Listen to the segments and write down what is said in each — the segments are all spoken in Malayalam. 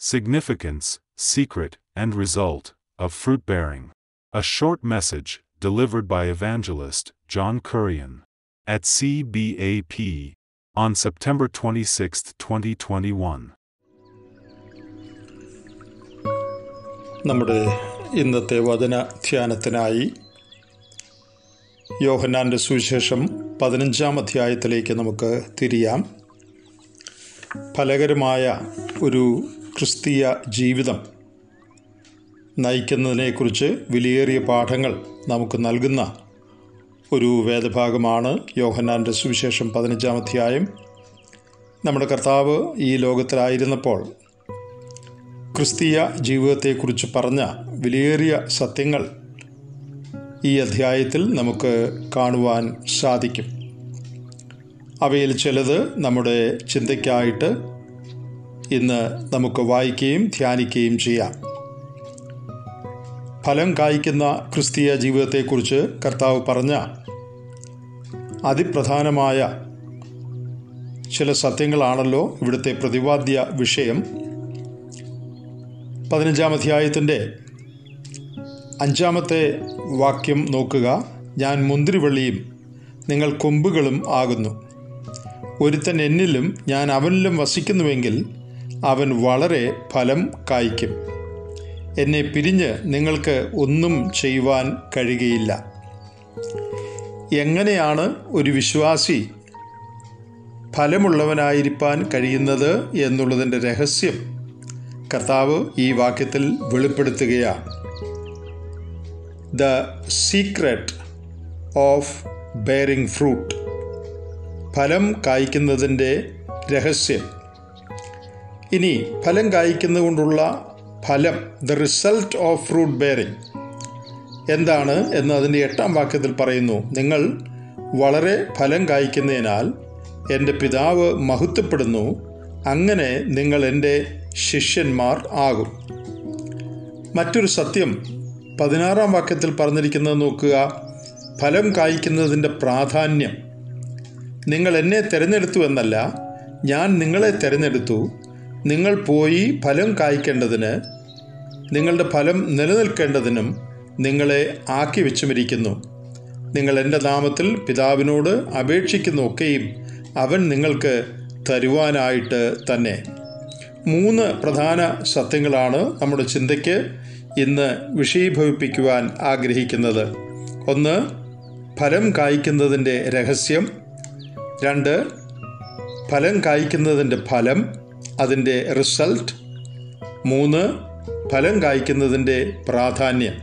Significance, Secret, and Result of Fruit Bearing. A short message delivered by evangelist John Currian at CBAP on September 26, 2021. നമ്മുടെ ഇന്നത്തെ വചന ധ്യാനത്തിനായി യോഹന്നാൻ്റെ സുവിശേഷം പതിനഞ്ചാം അധ്യായത്തിലേക്ക് നമുക്ക് തിരിയാം ഫലകരമായ ഒരു ക്രിസ്തീയ ജീവിതം നയിക്കുന്നതിനെക്കുറിച്ച് വിലയേറിയ പാഠങ്ങൾ നമുക്ക് നൽകുന്ന ഒരു വേദഭാഗമാണ് യോഹന്നാൻ്റെ സുവിശേഷം പതിനഞ്ചാം അധ്യായം നമ്മുടെ കർത്താവ് ഈ ലോകത്തിലായിരുന്നപ്പോൾ ക്രിസ്തീയ ജീവിതത്തെക്കുറിച്ച് പറഞ്ഞ വിലയേറിയ സത്യങ്ങൾ ഈ അധ്യായത്തിൽ നമുക്ക് കാണുവാൻ സാധിക്കും അവയിൽ ചിലത് നമ്മുടെ ചിന്തയ്ക്കായിട്ട് ഇന്ന് നമുക്ക് വായിക്കുകയും ധ്യാനിക്കുകയും ചെയ്യാം ഫലം കായ്ക്കുന്ന ക്രിസ്തീയ ജീവിതത്തെക്കുറിച്ച് കർത്താവ് പറഞ്ഞ അതിപ്രധാനമായ ചില സത്യങ്ങളാണല്ലോ ഇവിടുത്തെ പ്രതിപാദ്യ വിഷയം പതിനഞ്ചാം അധ്യായത്തിൻ്റെ അഞ്ചാമത്തെ വാക്യം നോക്കുക ഞാൻ മുന്തിരിവള്ളിയും നിങ്ങൾ കൊമ്പുകളും ആകുന്നു ഒരുത്തൻ എന്നിലും ഞാൻ അവനിലും വസിക്കുന്നുവെങ്കിൽ അവൻ വളരെ ഫലം കായ്ക്കും എന്നെ പിരിഞ്ഞ് നിങ്ങൾക്ക് ഒന്നും ചെയ്യുവാൻ കഴിയുകയില്ല എങ്ങനെയാണ് ഒരു വിശ്വാസി ഫലമുള്ളവനായിരിക്കാൻ കഴിയുന്നത് എന്നുള്ളതിൻ്റെ രഹസ്യം കർത്താവ് ഈ വാക്യത്തിൽ വെളിപ്പെടുത്തുകയാണ് the secret of bearing fruit ഫലം കായ്ക്കുന്നതിൻ്റെ രഹസ്യം ഇനി ഫലം കായ്ക്കുന്നതുകൊണ്ടുള്ള ഫലം the result of fruit bearing എന്താണ് എന്ന് അതിൻ്റെ എട്ടാം വാക്യത്തിൽ പറയുന്നു നിങ്ങൾ വളരെ ഫലം കായ്ക്കുന്നതിനാൽ എൻ്റെ പിതാവ് മഹത്വപ്പെടുന്നു അങ്ങനെ നിങ്ങൾ എൻ്റെ ശിഷ്യന്മാർ ആകും മറ്റൊരു സത്യം പതിനാറാം വാക്യത്തിൽ പറഞ്ഞിരിക്കുന്നത് നോക്കുക ഫലം കായ്ക്കുന്നതിൻ്റെ പ്രാധാന്യം നിങ്ങൾ എന്നെ തിരഞ്ഞെടുത്തു എന്നല്ല ഞാൻ നിങ്ങളെ തിരഞ്ഞെടുത്തു നിങ്ങൾ പോയി ഫലം കായ്ക്കേണ്ടതിന് നിങ്ങളുടെ ഫലം നിലനിൽക്കേണ്ടതിനും നിങ്ങളെ ആക്കി വെച്ചുമിരിക്കുന്നു നിങ്ങൾ എൻ്റെ നാമത്തിൽ പിതാവിനോട് അപേക്ഷിക്കുന്നൊക്കെയും അവൻ നിങ്ങൾക്ക് തരുവാനായിട്ട് തന്നെ മൂന്ന് പ്രധാന സത്യങ്ങളാണ് നമ്മുടെ ചിന്തയ്ക്ക് ഇന്ന് വിഷയീഭവിപ്പിക്കുവാൻ ആഗ്രഹിക്കുന്നത് ഒന്ന് ഫലം കായ്ക്കുന്നതിൻ്റെ രഹസ്യം രണ്ട് ഫലം കായ്ക്കുന്നതിൻ്റെ ഫലം അതിൻ്റെ റിസൾട്ട് മൂന്ന് ഫലം കായ്ക്കുന്നതിൻ്റെ പ്രാധാന്യം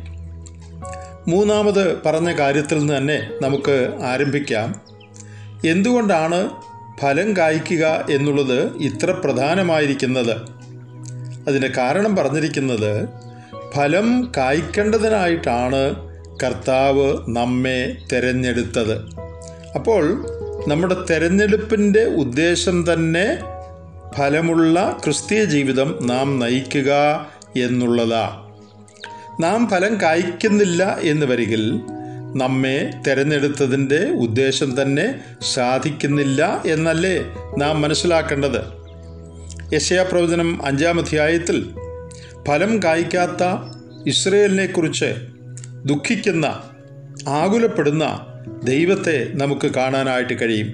മൂന്നാമത് പറഞ്ഞ കാര്യത്തിൽ നിന്ന് തന്നെ നമുക്ക് ആരംഭിക്കാം എന്തുകൊണ്ടാണ് ഫലം കായ്ക്കുക എന്നുള്ളത് ഇത്ര പ്രധാനമായിരിക്കുന്നത് അതിൻ്റെ കാരണം പറഞ്ഞിരിക്കുന്നത് ഫലം കായ്ക്കേണ്ടതിനായിട്ടാണ് കർത്താവ് നമ്മെ തിരഞ്ഞെടുത്തത് അപ്പോൾ നമ്മുടെ തിരഞ്ഞെടുപ്പിൻ്റെ ഉദ്ദേശം തന്നെ ഫലമുള്ള ക്രിസ്തീയ ജീവിതം നാം നയിക്കുക എന്നുള്ളതാണ് നാം ഫലം കായ്ക്കുന്നില്ല എന്ന് വരികിൽ നമ്മെ തിരഞ്ഞെടുത്തതിൻ്റെ ഉദ്ദേശം തന്നെ സാധിക്കുന്നില്ല എന്നല്ലേ നാം മനസ്സിലാക്കേണ്ടത് യശയാ പ്രവചനം അഞ്ചാം അധ്യായത്തിൽ ഫലം കായ്ക്കാത്ത ഇസ്രയേലിനെക്കുറിച്ച് ദുഃഖിക്കുന്ന ആകുലപ്പെടുന്ന ദൈവത്തെ നമുക്ക് കാണാനായിട്ട് കഴിയും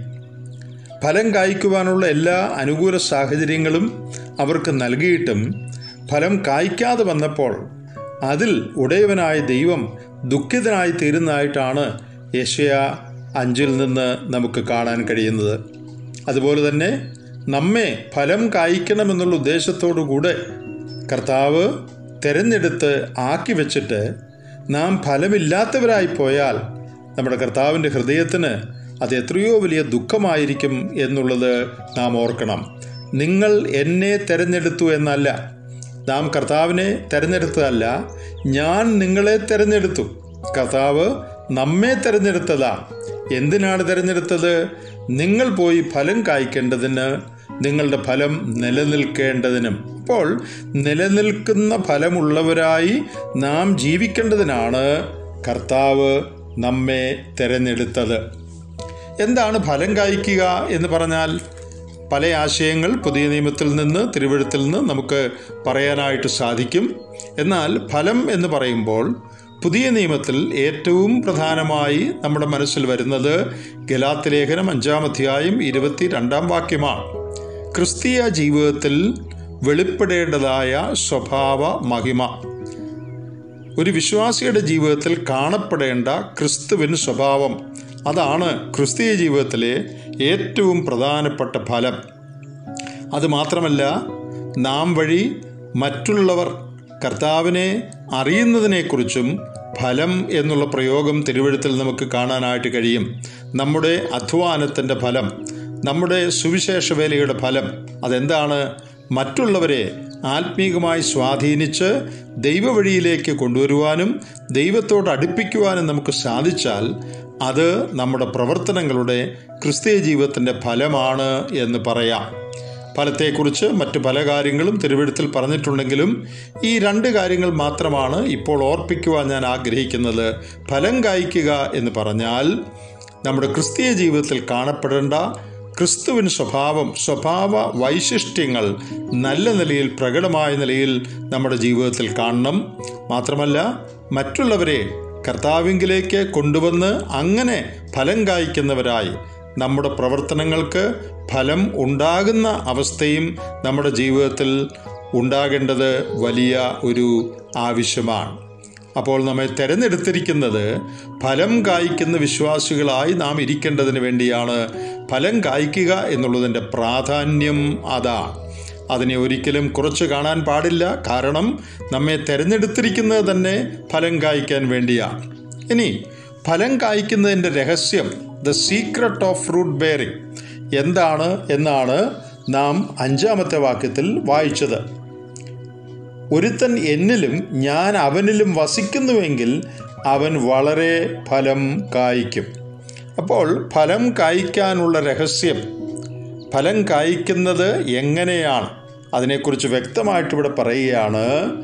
ഫലം കായ്ക്കുവാനുള്ള എല്ലാ അനുകൂല സാഹചര്യങ്ങളും അവർക്ക് നൽകിയിട്ടും ഫലം കായ്ക്കാതെ വന്നപ്പോൾ അതിൽ ഉടയവനായ ദൈവം ദുഃഖിതനായി തീരുന്നതായിട്ടാണ് യശയ അഞ്ചിൽ നിന്ന് നമുക്ക് കാണാൻ കഴിയുന്നത് അതുപോലെ തന്നെ നമ്മെ ഫലം കായ്ക്കണമെന്നുള്ള ഉദ്ദേശത്തോടു കൂടെ കർത്താവ് തിരഞ്ഞെടുത്ത് ആക്കി വെച്ചിട്ട് നാം ഫലമില്ലാത്തവരായി പോയാൽ നമ്മുടെ കർത്താവിൻ്റെ ഹൃദയത്തിന് അത് എത്രയോ വലിയ ദുഃഖമായിരിക്കും എന്നുള്ളത് നാം ഓർക്കണം നിങ്ങൾ എന്നെ തിരഞ്ഞെടുത്തു എന്നല്ല നാം കർത്താവിനെ തിരഞ്ഞെടുത്തതല്ല ഞാൻ നിങ്ങളെ തിരഞ്ഞെടുത്തു കർത്താവ് നമ്മെ തിരഞ്ഞെടുത്തതാ എന്തിനാണ് തിരഞ്ഞെടുത്തത് നിങ്ങൾ പോയി ഫലം കായ്ക്കേണ്ടതിന് നിങ്ങളുടെ ഫലം നിലനിൽക്കേണ്ടതിനും അപ്പോൾ നിലനിൽക്കുന്ന ഫലമുള്ളവരായി നാം ജീവിക്കേണ്ടതിനാണ് കർത്താവ് നമ്മെ തിരഞ്ഞെടുത്തത് എന്താണ് ഫലം കായ്ക്കുക എന്ന് പറഞ്ഞാൽ പല ആശയങ്ങൾ പുതിയ നിയമത്തിൽ നിന്ന് തിരുവഴുത്തിൽ നിന്ന് നമുക്ക് പറയാനായിട്ട് സാധിക്കും എന്നാൽ ഫലം എന്ന് പറയുമ്പോൾ പുതിയ നിയമത്തിൽ ഏറ്റവും പ്രധാനമായി നമ്മുടെ മനസ്സിൽ വരുന്നത് ഗലാത്ത് ലേഖനം അഞ്ചാം അധ്യായം ഇരുപത്തി രണ്ടാം വാക്യമാണ് ക്രിസ്തീയ ജീവിതത്തിൽ വെളിപ്പെടേണ്ടതായ സ്വഭാവ മഹിമ ഒരു വിശ്വാസിയുടെ ജീവിതത്തിൽ കാണപ്പെടേണ്ട ക്രിസ്തുവിൻ സ്വഭാവം അതാണ് ക്രിസ്തീയ ജീവിതത്തിലെ ഏറ്റവും പ്രധാനപ്പെട്ട ഫലം അതുമാത്രമല്ല നാം വഴി മറ്റുള്ളവർ കർത്താവിനെ അറിയുന്നതിനെക്കുറിച്ചും ഫലം എന്നുള്ള പ്രയോഗം തിരുവഴുത്തിൽ നമുക്ക് കാണാനായിട്ട് കഴിയും നമ്മുടെ അധ്വാനത്തിൻ്റെ ഫലം നമ്മുടെ സുവിശേഷ വേലയുടെ ഫലം അതെന്താണ് മറ്റുള്ളവരെ ആത്മീകമായി സ്വാധീനിച്ച് ദൈവവഴിയിലേക്ക് കൊണ്ടുവരുവാനും ദൈവത്തോട് അടുപ്പിക്കുവാനും നമുക്ക് സാധിച്ചാൽ അത് നമ്മുടെ പ്രവർത്തനങ്ങളുടെ ക്രിസ്തീയ ജീവിതത്തിൻ്റെ ഫലമാണ് എന്ന് പറയാം ഫലത്തെക്കുറിച്ച് മറ്റു പല കാര്യങ്ങളും തിരുവഴുത്തിൽ പറഞ്ഞിട്ടുണ്ടെങ്കിലും ഈ രണ്ട് കാര്യങ്ങൾ മാത്രമാണ് ഇപ്പോൾ ഓർപ്പിക്കുവാൻ ഞാൻ ആഗ്രഹിക്കുന്നത് ഫലം കായ്ക്കുക എന്ന് പറഞ്ഞാൽ നമ്മുടെ ക്രിസ്തീയ ജീവിതത്തിൽ കാണപ്പെടേണ്ട ക്രിസ്തുവിൻ സ്വഭാവം സ്വഭാവ വൈശിഷ്ട്യങ്ങൾ നല്ല നിലയിൽ പ്രകടമായ നിലയിൽ നമ്മുടെ ജീവിതത്തിൽ കാണണം മാത്രമല്ല മറ്റുള്ളവരെ കർത്താവിങ്കിലേക്ക് കൊണ്ടുവന്ന് അങ്ങനെ ഫലം കായ്ക്കുന്നവരായി നമ്മുടെ പ്രവർത്തനങ്ങൾക്ക് ഫലം ഉണ്ടാകുന്ന അവസ്ഥയും നമ്മുടെ ജീവിതത്തിൽ ഉണ്ടാകേണ്ടത് വലിയ ഒരു ആവശ്യമാണ് അപ്പോൾ നമ്മെ തിരഞ്ഞെടുത്തിരിക്കുന്നത് ഫലം കായ്ക്കുന്ന വിശ്വാസികളായി നാം ഇരിക്കേണ്ടതിന് വേണ്ടിയാണ് ഫലം കായ്ക്കുക എന്നുള്ളതിൻ്റെ പ്രാധാന്യം അതാണ് അതിനെ ഒരിക്കലും കുറച്ച് കാണാൻ പാടില്ല കാരണം നമ്മെ തിരഞ്ഞെടുത്തിരിക്കുന്നത് തന്നെ ഫലം കായ്ക്കാൻ വേണ്ടിയാണ് ഇനി ഫലം കായ്ക്കുന്നതിൻ്റെ രഹസ്യം the secret of fruit bearing എന്താണ് എന്നാണ് നാം അഞ്ചാമത്തെ വാക്യത്തിൽ വായിച്ചത് ഒരുത്തൻ എന്നിലും ഞാൻ അവനിലും വസിക്കുന്നുവെങ്കിൽ അവൻ വളരെ ഫലം കായ്ക്കും അപ്പോൾ ഫലം കായ്ക്കാനുള്ള രഹസ്യം ഫലം കായ്ക്കുന്നത് എങ്ങനെയാണ് അതിനെക്കുറിച്ച് വ്യക്തമായിട്ട് ഇവിടെ പറയുകയാണ്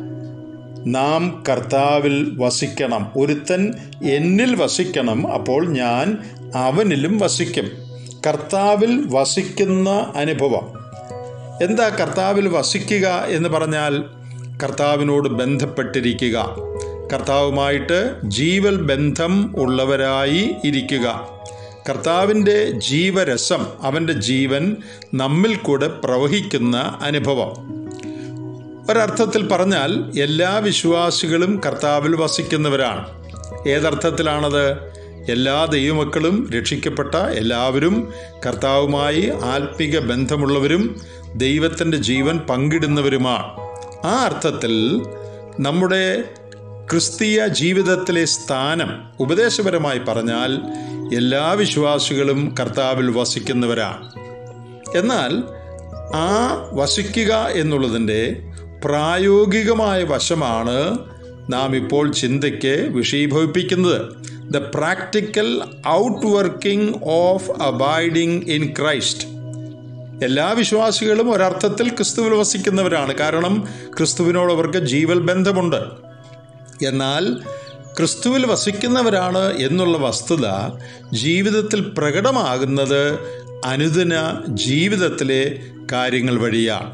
നാം കർത്താവിൽ വസിക്കണം ഒരുത്തൻ എന്നിൽ വസിക്കണം അപ്പോൾ ഞാൻ അവനിലും വസിക്കും കർത്താവിൽ വസിക്കുന്ന അനുഭവം എന്താ കർത്താവിൽ വസിക്കുക എന്ന് പറഞ്ഞാൽ കർത്താവിനോട് ബന്ധപ്പെട്ടിരിക്കുക കർത്താവുമായിട്ട് ജീവൽ ബന്ധം ഉള്ളവരായി ഇരിക്കുക കർത്താവിൻ്റെ ജീവരസം അവൻ്റെ ജീവൻ നമ്മിൽ കൂടെ പ്രവഹിക്കുന്ന അനുഭവം ഒരർത്ഥത്തിൽ പറഞ്ഞാൽ എല്ലാ വിശ്വാസികളും കർത്താവിൽ വസിക്കുന്നവരാണ് ഏതർത്ഥത്തിലാണത് എല്ലാ ദൈവമക്കളും രക്ഷിക്കപ്പെട്ട എല്ലാവരും കർത്താവുമായി ആത്മിക ബന്ധമുള്ളവരും ദൈവത്തിൻ്റെ ജീവൻ പങ്കിടുന്നവരുമാണ് ആ അർത്ഥത്തിൽ നമ്മുടെ ക്രിസ്തീയ ജീവിതത്തിലെ സ്ഥാനം ഉപദേശപരമായി പറഞ്ഞാൽ എല്ലാ വിശ്വാസികളും കർത്താവിൽ വസിക്കുന്നവരാണ് എന്നാൽ ആ വസിക്കുക എന്നുള്ളതിൻ്റെ പ്രായോഗികമായ വശമാണ് നാം ഇപ്പോൾ ചിന്തയ്ക്ക് വിഷയീഭവിപ്പിക്കുന്നത് the practical out working of abiding in Christ എല്ലാ വിശ്വാസികളും ഒരർത്ഥത്തിൽ ക്രിസ്തുവിൽ വസിക്കുന്നവരാണ് കാരണം ക്രിസ്തുവിനോട് അവർക്ക് ജീവൽ ബന്ധമുണ്ട് എന്നാൽ ക്രിസ്തുവിൽ വസിക്കുന്നവരാണ് എന്നുള്ള വസ്തുത ജീവിതത്തിൽ പ്രകടമാകുന്നത് അനുദിന ജീവിതത്തിലെ കാര്യങ്ങൾ വഴിയാണ്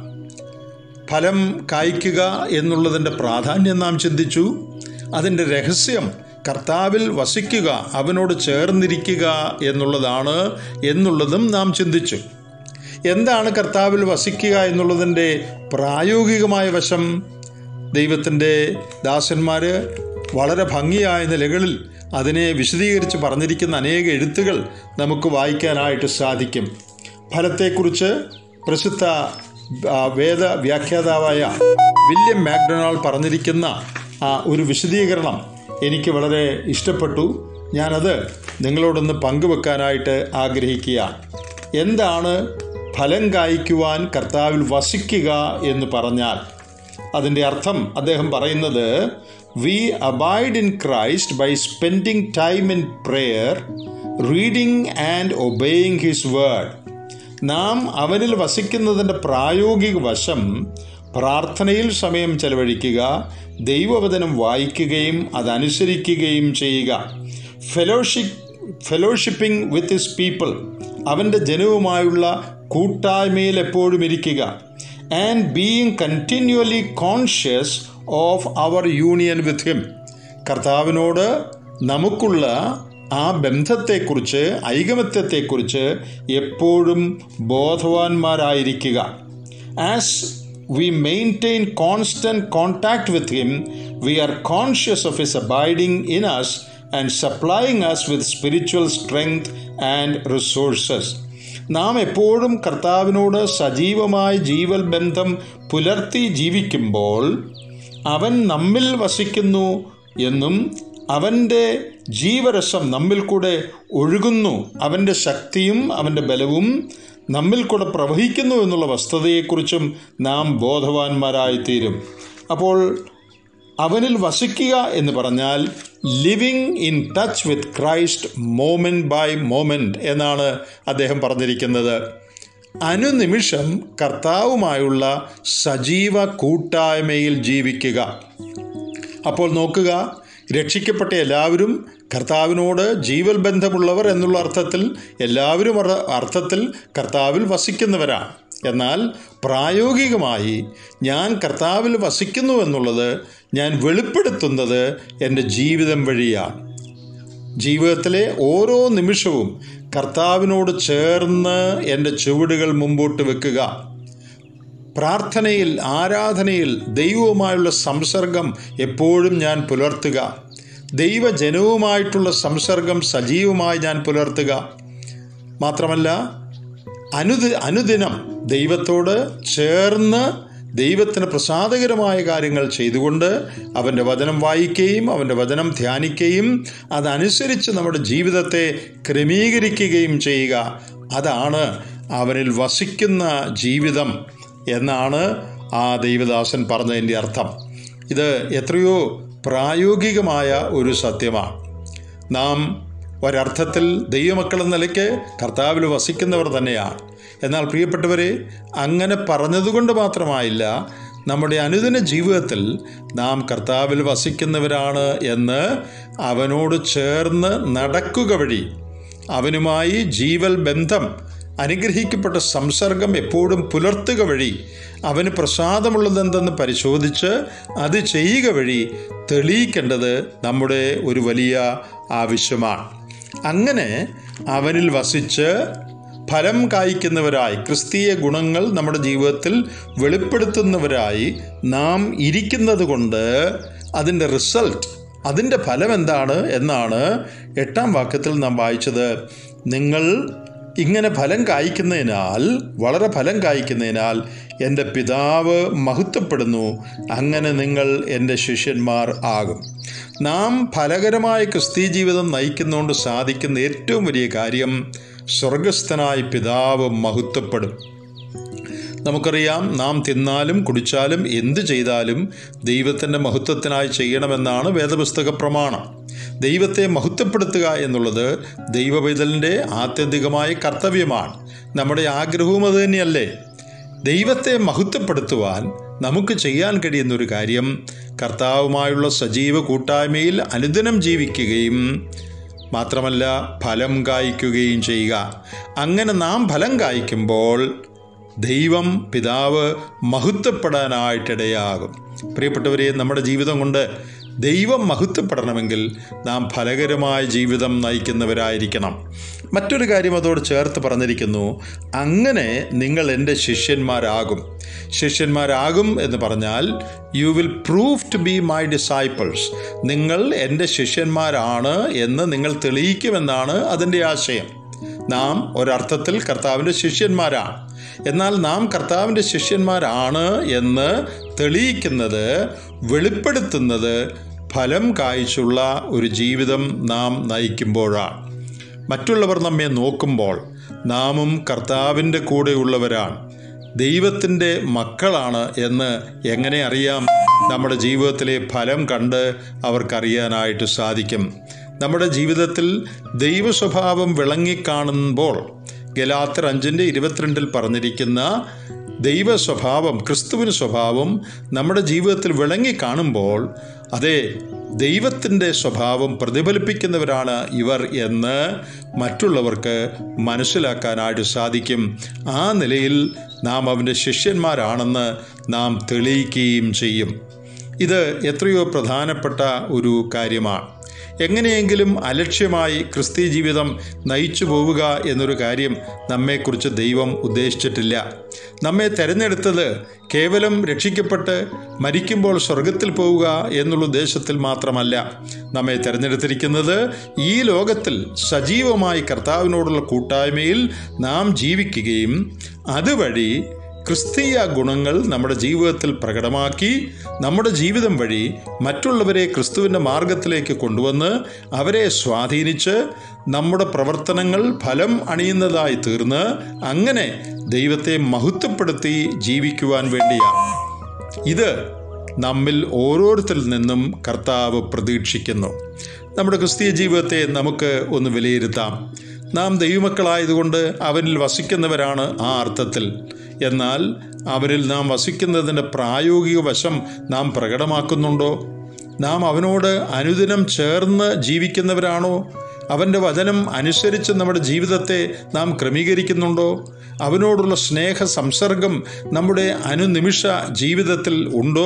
ഫലം കായ്ക്കുക എന്നുള്ളതിൻ്റെ പ്രാധാന്യം നാം ചിന്തിച്ചു അതിൻ്റെ രഹസ്യം കർത്താവിൽ വസിക്കുക അവനോട് ചേർന്നിരിക്കുക എന്നുള്ളതാണ് എന്നുള്ളതും നാം ചിന്തിച്ചു എന്താണ് കർത്താവിൽ വസിക്കുക എന്നുള്ളതിൻ്റെ പ്രായോഗികമായ വശം ദൈവത്തിൻ്റെ ദാസന്മാർ വളരെ ഭംഗിയായ നിലകളിൽ അതിനെ വിശദീകരിച്ച് പറഞ്ഞിരിക്കുന്ന അനേക എഴുത്തുകൾ നമുക്ക് വായിക്കാനായിട്ട് സാധിക്കും ഫലത്തെക്കുറിച്ച് പ്രസിദ്ധ ആ, വേദ വ്യാഖ്യാതാവായ വില്യം മാക്ഡൊണാൾ പറഞ്ഞിരിക്കുന്ന ആ ഒരു വിശദീകരണം എനിക്ക് വളരെ ഇഷ്ടപ്പെട്ടു ഞാനത് നിങ്ങളോടൊന്ന് പങ്കുവെക്കാനായിട്ട് ആഗ്രഹിക്കുകയാണ് എന്താണ് ഫലം കായ്ക്കുവാൻ കർത്താവിൽ വസിക്കുക എന്ന് പറഞ്ഞാൽ അതിൻ്റെ അർത്ഥം അദ്ദേഹം പറയുന്നത് we abide in Christ by spending time in prayer reading and obeying his word നാം അവനിൽ വസിക്കുന്നതിൻ്റെ പ്രായോഗിക വശം പ്രാർത്ഥനയിൽ സമയം ചെലവഴിക്കുക ദൈവവചനം വായിക്കുകയും അതനുസരിക്കുകയും ചെയ്യുക fellowship fellowshipping with his people അവൻ്റെ ജനവുമായുള്ള കൂട്ടായ്മയിൽ എപ്പോഴും ഇരിക്കുക and being continually conscious of our union with him കർത്താവിനോട് നമുക്കുള്ള ആ ബന്ധത്തെക്കുറിച്ച് ഐകമത്യത്തെക്കുറിച്ച് എപ്പോഴും ബോധവാന്മാരായിരിക്കുക as we maintain constant contact with Him, we are conscious of His abiding in us and supplying us with spiritual strength and resources. നാം എപ്പോഴും കർത്താവിനോട് സജീവമായ ജീവൽ ബന്ധം പുലർത്തി ജീവിക്കുമ്പോൾ അവൻ നമ്മിൽ വസിക്കുന്നു എന്നും അവൻ്റെ ജീവരസം നമ്മിൽ കൂടെ ഒഴുകുന്നു അവൻ്റെ ശക്തിയും അവൻ്റെ ബലവും നമ്മിൽ കൂടെ പ്രവഹിക്കുന്നു എന്നുള്ള വസ്തുതയെക്കുറിച്ചും നാം ബോധവാന്മാരായിത്തീരും അപ്പോൾ അവനിൽ വസിക്കുക എന്ന് പറഞ്ഞാൽ living in touch with Christ moment by moment എന്നാണ് അദ്ദേഹം പറഞ്ഞിരിക്കുന്നത് അനുനിമിഷം കർത്താവുമായുള്ള സജീവ കൂട്ടായ്മയിൽ ജീവിക്കുക അപ്പോൾ നോക്കുക രക്ഷിക്കപ്പെട്ട എല്ലാവരും കർത്താവിനോട് ജീവൽ ബന്ധമുള്ളവർ എന്നുള്ള അർത്ഥത്തിൽ എല്ലാവരും അറ- അർത്ഥത്തിൽ കർത്താവിൽ വസിക്കുന്നവരാണ് എന്നാൽ പ്രായോഗികമായി ഞാൻ കർത്താവിൽ വസിക്കുന്നു എന്നുള്ളത് ഞാൻ വെളിപ്പെടുത്തുന്നത് എൻ്റെ ജീവിതം വഴിയാണ് ജീവിതത്തിലെ ഓരോ നിമിഷവും കർത്താവിനോട് ചേർന്ന് എൻ്റെ ചുവടുകൾ മുമ്പോട്ട് വെക്കുക പ്രാർത്ഥനയിൽ ആരാധനയിൽ ദൈവവുമായുള്ള സംസർഗം എപ്പോഴും ഞാൻ പുലർത്തുക ദൈവജനവുമായിട്ടുള്ള സംസർഗം സജീവമായി ഞാൻ പുലർത്തുക മാത്രമല്ല അനുദി അനുദിനം ദൈവത്തോട് ചേർന്ന് ദൈവത്തിന് പ്രസാദകരമായ കാര്യങ്ങൾ ചെയ്തുകൊണ്ട് അവൻ്റെ വചനം വായിക്കുകയും അവൻ്റെ വചനം ധ്യാനിക്കുകയും അതനുസരിച്ച് നമ്മുടെ ജീവിതത്തെ ക്രമീകരിക്കുകയും ചെയ്യുക അതാണ് അവനിൽ വസിക്കുന്ന ജീവിതം എന്നാണ് ആ ദൈവദാസൻ പറഞ്ഞതിൻ്റെ അർത്ഥം ഇത് എത്രയോ പ്രായോഗികമായ ഒരു സത്യമാണ് നാം ഒരർത്ഥത്തിൽ ദൈവമക്കളെന്ന നിലയ്ക്ക് കർത്താവിൽ വസിക്കുന്നവർ തന്നെയാണ് എന്നാൽ പ്രിയപ്പെട്ടവരെ അങ്ങനെ പറഞ്ഞതുകൊണ്ട് മാത്രമായില്ല നമ്മുടെ അനുദിന ജീവിതത്തിൽ നാം കർത്താവിൽ വസിക്കുന്നവരാണ് എന്ന് അവനോട് ചേർന്ന് നടക്കുക വഴി അവനുമായി ജീവൽ ബന്ധം അനുഗ്രഹിക്കപ്പെട്ട സംസർഗം എപ്പോഴും പുലർത്തുക വഴി അവന് പ്രസാദമുള്ളതെന്തെന്ന് പരിശോധിച്ച് അത് ചെയ്യുക വഴി തെളിയിക്കേണ്ടത് നമ്മുടെ ഒരു വലിയ ആവശ്യമാണ് അങ്ങനെ അവനിൽ വസിച്ച് ഫലം കായ്ക്കുന്നവരായി ക്രിസ്തീയ ഗുണങ്ങൾ നമ്മുടെ ജീവിതത്തിൽ വെളിപ്പെടുത്തുന്നവരായി നാം ഇരിക്കുന്നത് കൊണ്ട് അതിൻ്റെ റിസൾട്ട് അതിൻ്റെ ഫലം എന്താണ് എന്നാണ് എട്ടാം വാക്യത്തിൽ നാം വായിച്ചത് നിങ്ങൾ ഇങ്ങനെ ഫലം കായ്ക്കുന്നതിനാൽ വളരെ ഫലം കായ്ക്കുന്നതിനാൽ എൻ്റെ പിതാവ് മഹത്വപ്പെടുന്നു അങ്ങനെ നിങ്ങൾ എൻ്റെ ശിഷ്യന്മാർ ആകും നാം ഫലകരമായ ക്രിസ്തീയ ജീവിതം നയിക്കുന്നതുകൊണ്ട് സാധിക്കുന്ന ഏറ്റവും വലിയ കാര്യം സ്വർഗസ്ഥനായ പിതാവ് മഹത്വപ്പെടും നമുക്കറിയാം നാം തിന്നാലും കുടിച്ചാലും എന്ത് ചെയ്താലും ദൈവത്തിൻ്റെ മഹത്വത്തിനായി ചെയ്യണമെന്നാണ് വേദപുസ്തക പ്രമാണം ദൈവത്തെ മഹത്വപ്പെടുത്തുക എന്നുള്ളത് ദൈവപൈതലിൻ്റെ ആത്യന്തികമായ കർത്തവ്യമാണ് നമ്മുടെ ആഗ്രഹവും അത് തന്നെയല്ലേ ദൈവത്തെ മഹത്വപ്പെടുത്തുവാൻ നമുക്ക് ചെയ്യാൻ കഴിയുന്ന ഒരു കാര്യം കർത്താവുമായുള്ള സജീവ കൂട്ടായ്മയിൽ അനുദിനം ജീവിക്കുകയും മാത്രമല്ല ഫലം കായ്ക്കുകയും ചെയ്യുക അങ്ങനെ നാം ഫലം കായ്ക്കുമ്പോൾ ദൈവം പിതാവ് മഹത്വപ്പെടാനായിട്ടിടയാകും പ്രിയപ്പെട്ടവരെ നമ്മുടെ ജീവിതം കൊണ്ട് ദൈവം മഹത്വപ്പെടണമെങ്കിൽ നാം ഫലകരമായ ജീവിതം നയിക്കുന്നവരായിരിക്കണം മറ്റൊരു കാര്യം അതോട് ചേർത്ത് പറഞ്ഞിരിക്കുന്നു അങ്ങനെ നിങ്ങൾ എൻ്റെ ശിഷ്യന്മാരാകും ശിഷ്യന്മാരാകും എന്ന് പറഞ്ഞാൽ you will prove to be my disciples നിങ്ങൾ എൻ്റെ ശിഷ്യന്മാരാണ് എന്ന് നിങ്ങൾ തെളിയിക്കുമെന്നാണ് അതിൻ്റെ ആശയം നാം ഒരർത്ഥത്തിൽ കർത്താവിൻ്റെ ശിഷ്യന്മാരാണ് എന്നാൽ നാം കർത്താവിൻ്റെ ശിഷ്യന്മാരാണ് എന്ന് തെളിയിക്കുന്നത് വെളിപ്പെടുത്തുന്നത് ഫലം കായ്ച്ചുള്ള ഒരു ജീവിതം നാം നയിക്കുമ്പോഴാണ് മറ്റുള്ളവർ നമ്മെ നോക്കുമ്പോൾ നാമും കർത്താവിൻ്റെ കൂടെയുള്ളവരാണ് ദൈവത്തിൻ്റെ മക്കളാണ് എന്ന് എങ്ങനെ അറിയാം നമ്മുടെ ജീവിതത്തിലെ ഫലം കണ്ട് അവർക്കറിയാനായിട്ട് സാധിക്കും നമ്മുടെ ജീവിതത്തിൽ ദൈവ സ്വഭാവം വിളങ്ങിക്കാണുമ്പോൾ ഗലാത്തർ അഞ്ചിൻ്റെ ഇരുപത്തിരണ്ടിൽ പറഞ്ഞിരിക്കുന്ന ദൈവ സ്വഭാവം ക്രിസ്തുവിന് സ്വഭാവം നമ്മുടെ ജീവിതത്തിൽ വിളങ്ങി കാണുമ്പോൾ അതെ ദൈവത്തിൻ്റെ സ്വഭാവം പ്രതിഫലിപ്പിക്കുന്നവരാണ് ഇവർ എന്ന് മറ്റുള്ളവർക്ക് മനസ്സിലാക്കാനായിട്ട് സാധിക്കും ആ നിലയിൽ നാം അവൻ്റെ ശിഷ്യന്മാരാണെന്ന് നാം തെളിയിക്കുകയും ചെയ്യും ഇത് എത്രയോ പ്രധാനപ്പെട്ട ഒരു കാര്യമാണ് എങ്ങനെയെങ്കിലും അലക്ഷ്യമായി ക്രിസ്തീയ ജീവിതം നയിച്ചു പോവുക എന്നൊരു കാര്യം നമ്മെക്കുറിച്ച് ദൈവം ഉദ്ദേശിച്ചിട്ടില്ല നമ്മെ തിരഞ്ഞെടുത്തത് കേവലം രക്ഷിക്കപ്പെട്ട് മരിക്കുമ്പോൾ സ്വർഗത്തിൽ പോവുക എന്നുള്ള ഉദ്ദേശത്തിൽ മാത്രമല്ല നമ്മെ തിരഞ്ഞെടുത്തിരിക്കുന്നത് ഈ ലോകത്തിൽ സജീവമായി കർത്താവിനോടുള്ള കൂട്ടായ്മയിൽ നാം ജീവിക്കുകയും അതുവഴി ക്രിസ്തീയ ഗുണങ്ങൾ നമ്മുടെ ജീവിതത്തിൽ പ്രകടമാക്കി നമ്മുടെ ജീവിതം വഴി മറ്റുള്ളവരെ ക്രിസ്തുവിൻ്റെ മാർഗത്തിലേക്ക് കൊണ്ടുവന്ന് അവരെ സ്വാധീനിച്ച് നമ്മുടെ പ്രവർത്തനങ്ങൾ ഫലം അണിയുന്നതായി തീർന്ന് അങ്ങനെ ദൈവത്തെ മഹത്വപ്പെടുത്തി ജീവിക്കുവാൻ വേണ്ടിയാണ് ഇത് നമ്മിൽ ഓരോരുത്തരിൽ നിന്നും കർത്താവ് പ്രതീക്ഷിക്കുന്നു നമ്മുടെ ക്രിസ്തീയ ജീവിതത്തെ നമുക്ക് ഒന്ന് വിലയിരുത്താം നാം ദൈവമക്കളായതുകൊണ്ട് അവനിൽ വസിക്കുന്നവരാണ് ആ അർത്ഥത്തിൽ എന്നാൽ അവരിൽ നാം വസിക്കുന്നതിൻ്റെ പ്രായോഗിക വശം നാം പ്രകടമാക്കുന്നുണ്ടോ നാം അവനോട് അനുദിനം ചേർന്ന് ജീവിക്കുന്നവരാണോ അവൻ്റെ വചനം അനുസരിച്ച് നമ്മുടെ ജീവിതത്തെ നാം ക്രമീകരിക്കുന്നുണ്ടോ അവനോടുള്ള സ്നേഹ സംസർഗം നമ്മുടെ അനുനിമിഷ ജീവിതത്തിൽ ഉണ്ടോ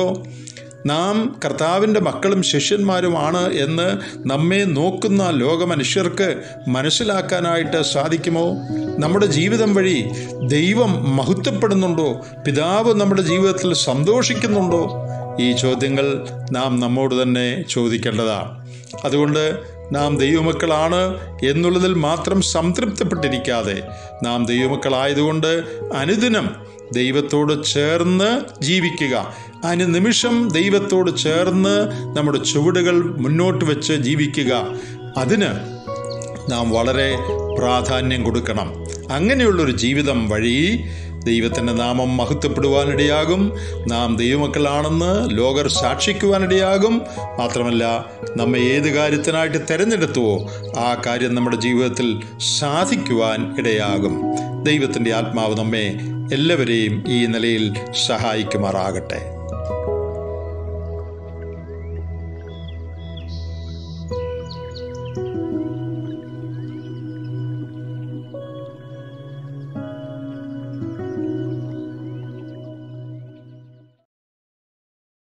നാം കർത്താവിൻ്റെ മക്കളും ശിഷ്യന്മാരുമാണ് എന്ന് നമ്മെ നോക്കുന്ന ലോകമനുഷ്യർക്ക് മനസ്സിലാക്കാനായിട്ട് സാധിക്കുമോ നമ്മുടെ ജീവിതം വഴി ദൈവം മഹത്വപ്പെടുന്നുണ്ടോ പിതാവ് നമ്മുടെ ജീവിതത്തിൽ സന്തോഷിക്കുന്നുണ്ടോ ഈ ചോദ്യങ്ങൾ നാം നമ്മോട് തന്നെ ചോദിക്കേണ്ടതാണ് അതുകൊണ്ട് നാം ദൈവമക്കളാണ് എന്നുള്ളതിൽ മാത്രം സംതൃപ്തപ്പെട്ടിരിക്കാതെ നാം ദൈവമക്കളായതുകൊണ്ട് അനുദിനം ദൈവത്തോട് ചേർന്ന് ജീവിക്കുക അനുനിമിഷം ദൈവത്തോട് ചേർന്ന് നമ്മുടെ ചുവടുകൾ മുന്നോട്ട് വെച്ച് ജീവിക്കുക അതിന് നാം വളരെ പ്രാധാന്യം കൊടുക്കണം അങ്ങനെയുള്ളൊരു ജീവിതം വഴി ദൈവത്തിൻ്റെ നാമം മഹത്വപ്പെടുവാനിടയാകും നാം ദൈവമക്കളാണെന്ന് ലോകർ സാക്ഷിക്കുവാനിടയാകും മാത്രമല്ല നമ്മെ ഏത് കാര്യത്തിനായിട്ട് തിരഞ്ഞെടുത്തുവോ ആ കാര്യം നമ്മുടെ ജീവിതത്തിൽ സാധിക്കുവാൻ ഇടയാകും ദൈവത്തിൻ്റെ ആത്മാവ് നമ്മെ എല്ലാവരെയും ഈ നിലയിൽ സഹായിക്കുമാറാകട്ടെ